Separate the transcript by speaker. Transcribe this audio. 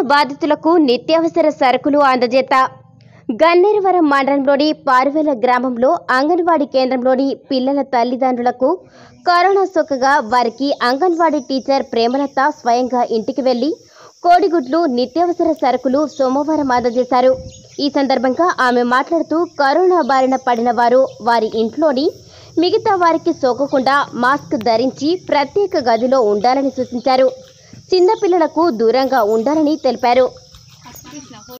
Speaker 1: బాధితులకు నిత్యావసర సరుకులు అందజేత గన్నేరువరం మండలంలోని పారువేల గ్రామంలో అంగన్వాడీ కేంద్రంలోని పిల్లల తల్లిదండ్రులకు కరోనా సోకగా వారికి అంగన్వాడీ టీచర్ ప్రేమలత స్వయంగా ఇంటికి వెళ్లి కోడిగుడ్లు నిత్యావసర సరుకులు సోమవారం అందజేశారు ఈ సందర్భంగా ఆమె మాట్లాడుతూ కరోనా బారిన పడిన వారు వారి ఇంట్లోని మిగతా వారికి సోకకుండా మాస్క్ ధరించి ప్రత్యేక గదిలో ఉండాలని సూచించారు చిన్నపిల్లలకు దూరంగా ఉండాలని తెలిపారు